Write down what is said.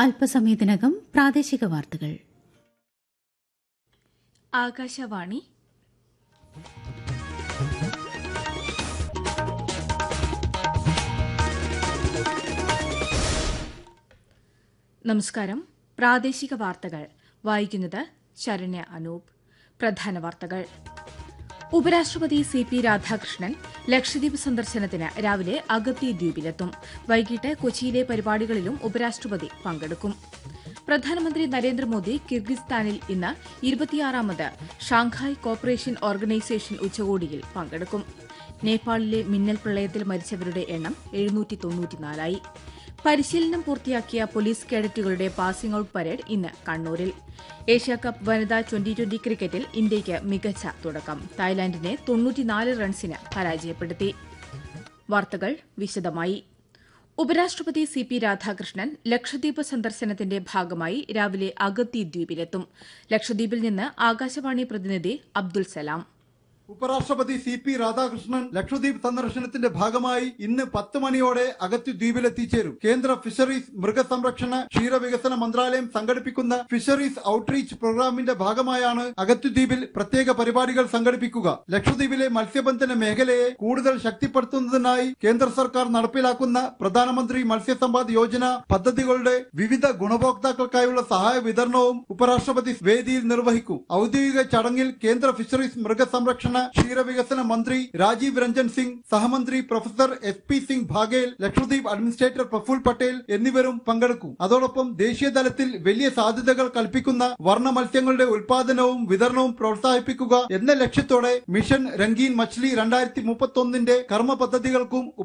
അല്പസമയത്തിനകം പ്രാദേശിക വാർത്തകൾ ആകാശവാണി നമസ്കാരം പ്രാദേശിക വാർത്തകൾ വായിക്കുന്നത് ശരണ്യ അനൂപ് പ്രധാന വാർത്തകൾ ഉപരാഷ്ട്രപതി സി പി രാധാകൃഷ്ണൻ ലക്ഷദ്വീപ് സന്ദർശനത്തിന് രാവിലെ അഗത്തി ദ്വീപിലെത്തും വൈകിട്ട് കൊച്ചിയിലെ പരിപാടികളിലും ഉപരാഷ്ട്രപതി പങ്കെടുക്കും പ്രധാനമന്ത്രി നരേന്ദ്രമോദി കിർഗിസ്ഥാനിൽ ഇന്ന് ഇരുപത്തിയാറാമത് ഷാങ്ഹായ് കോപ്പറേഷൻ ഓർഗനൈസേഷൻ ഉച്ചകോടിയിൽ പങ്കെടുക്കും നേപ്പാളിലെ മിന്നൽ പ്രളയത്തിൽ മരിച്ചവരുടെ എണ്ണം എഴുന്നൂറ്റി തൊണ്ണൂറ്റിനാലായി പരിശീലനം പൂർത്തിയാക്കിയ പോലീസ് കേഡറ്റുകളുടെ പാസിംഗ് ഔട്ട് പരേഡ് ഇന്ന് കണ്ണൂരിൽ ഏഷ്യാകപ്പ് വനിതാ ട്വന്റി ട്വന്റി ക്രിക്കറ്റിൽ ഇന്ത്യയ്ക്ക് മികച്ച തുടക്കം തായ്ലാന്റിനെ തൊണ്ണൂറ്റിനാല് റൺസിന് പരാജയപ്പെടുത്തി വാർത്തകൾ വിശദമായി ഉപരാഷ്ട്രപതി സി പി രാധാകൃഷ്ണൻ ലക്ഷദ്വീപ് സന്ദർശനത്തിന്റെ ഭാഗമായി രാവിലെ അഗത്തി ദ്വീപിലെത്തും ലക്ഷദ്വീപിൽ നിന്ന് ആകാശവാണി പ്രതിനിധി അബ്ദുൽ സലാം ഉപരാഷ്ട്രപതി സി പി രാധാകൃഷ്ണൻ ലക്ഷദ്വീപ് സന്ദർശനത്തിന്റെ ഭാഗമായി ഇന്ന് പത്ത് മണിയോടെ അഗത്തി ദ്വീപിലെത്തിച്ചേരും കേന്ദ്ര ഫിഷറീസ് മൃഗസംരക്ഷണ ക്ഷീരവികസന മന്ത്രാലയം സംഘടിപ്പിക്കുന്ന ഫിഷറീസ് ഔട്ട്റീച്ച് പ്രോഗ്രാമിന്റെ ഭാഗമായാണ് അഗത്തി ദ്വീപിൽ പ്രത്യേക പരിപാടികൾ സംഘടിപ്പിക്കുക ലക്ഷദ്വീപിലെ മത്സ്യബന്ധന മേഖലയെ കൂടുതൽ ശക്തിപ്പെടുത്തുന്നതിനായി കേന്ദ്ര സർക്കാർ നടപ്പിലാക്കുന്ന പ്രധാനമന്ത്രി മത്സ്യസമ്പാദ് യോജന പദ്ധതികളുടെ വിവിധ ഗുണഭോക്താക്കൾക്കായുള്ള സഹായ വിതരണവും ഉപരാഷ്ട്രപതി വേദിയിൽ നിർവഹിക്കും ഔദ്യോഗിക ചടങ്ങിൽ കേന്ദ്ര ഫിഷറീസ് മൃഗസംരക്ഷണ ക്ഷീരവികസന മന്ത്രി രാജീവ് രഞ്ജൻ സിംഗ് സഹമന്ത്രി professor S P Singh Baghel Lakshadweep administrator Praful Patel എന്നിവരും പങ്കെടുക്കും അതോടൊപ്പം ദേശീയ തലത്തിൽ വലിയ സാധ്യതകൾ കൽപ്പിക്കുന്ന വർണ്ണ മത്സ്യങ്ങളുടെ ഉൽപാദനവും വിതരണവും പ്രോത്സാഹിപ്പിക്കുക എന്ന ലക്ഷ്യത്തോടെ മിഷൻ രംഗീൻ മച്ച്ലി രണ്ടായിരത്തി മുപ്പത്തൊന്നിന്റെ കർമ്മ പദ്ധതികൾക്കും